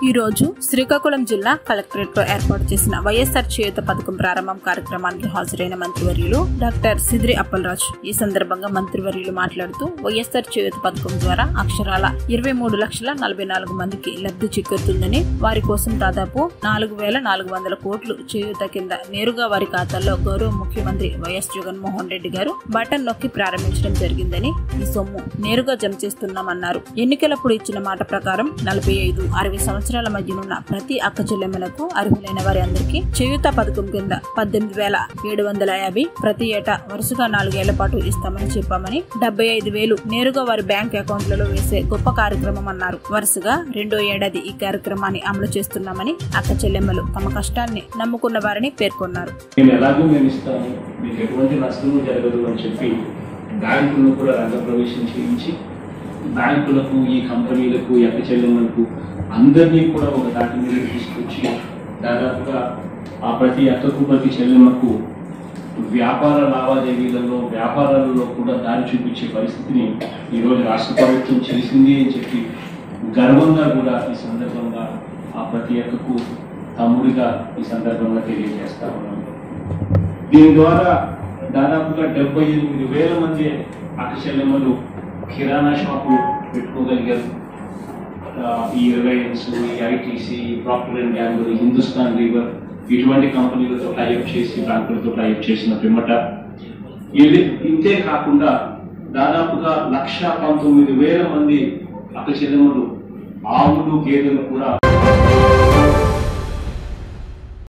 ఈ రోజు శ్రీకాకుళం జిల్లా కలెక్టరేట్ లో ఏర్పాటు చేసిన వైఎస్ఆర్ చేయూత పథకం ప్రారంభం కార్యక్రమానికి హాజరైన మంత్రివర్యులు డాక్టర్ సిద్రి అప్పలరాజు ఈ సందర్భంగా మంత్రివర్యులు మాట్లాడుతూ వైఎస్ఆర్ చేయూత పథకం ద్వారా అక్షరాల ఇరవై మూడు లక్షల నలభై నాలుగు మందికి లబ్ధి చేకూరుతుందని వారి కోసం దాదాపు నాలుగు వేల నాలుగు వందల కోట్లు చేయూత కింద నేరుగా వారి ఖాతాల్లో గౌరవ ముఖ్యమంత్రి వైఎస్ జగన్మోహన్ రెడ్డి గారు బటన్ నొక్కి ప్రారంభించడం జరిగిందని ఈ సొమ్ము నేరుగా జమ చేస్తున్నామన్నారు ఎన్నికలప్పుడు ఇచ్చిన మాట ప్రకారం నలభై ఐదు అరవై సంవత్సరాల మధ్యనున్న ప్రతి అక్క చెల్లెమ్మలకు అర్హులైన వారి అందరికీ చేయూత పథకం కింద పద్దెనిమిది వేల ఏడు వందల యాభై ప్రతి ఏటా వరుసగా నాలుగేళ్ల పాటు ఇస్తామని చెప్పామని డెబ్బై ఐదు వేలు నేరుగా వారి బ్యాంక్ అకౌంట్లలో వేసే గొప్ప కార్యక్రమం అన్నారు వరుసగా రెండో ఏడాది ఈ కార్యక్రమాన్ని అమలు చేస్తున్నామని అక్క చెల్లెమ్మలు తమ కష్టాన్ని నమ్ముకున్న వారిని పేర్కొన్నారు మేము ఎలాగో మేము ఇస్తాము మీకు ఎటువంటి నష్టము జరగదు అని చెప్పి బ్యాంకులను కూడా రంగప్రవేశం చేయించి బ్యాంకులకు ఈ కంపెనీలకు ఎక్క చెల్లెమ్మలకు అందరినీ కూడా ఒక దాటి మీద తీసుకొచ్చి దాదాపుగా ఆ ప్రతి ఎక్కకు ప్రతి చెల్లెమ్మకు వ్యాపార లావాదేవీలలో వ్యాపారాలలో కూడా దారి చూపించే పరిస్థితిని ఈరోజు రాష్ట్ర ప్రభుత్వం చేసింది అని చెప్పి గర్వంగా కూడా ఈ సందర్భంగా ఆ ప్రతి ఎక్కకు తమ్ముడిగా ఈ సందర్భంగా తెలియజేస్తా ఉన్నాను దీని ద్వారా దాదాపుగా డెబ్బై ఎనిమిది వేల మంది అక్క చెల్లెమ్మలు కిరాణా షాపులు పెట్టుకోగలిగారు ఆ, ఈ రిలయన్స్ ఈ ITC Procter and Gamble Hindustan Lever ఇటువంటి కంపెనీలతో టైఅప్ చేసి బ్యాంకులతో టైఅప్ చేసిన పిమ్మట ఇది ఇంతే కాకుండా దాదాపుగా లక్ష పంతొమ్మిది వేల మంది అక్క చెల్లెమ్మలు ఆవులు గేదెలు కూడా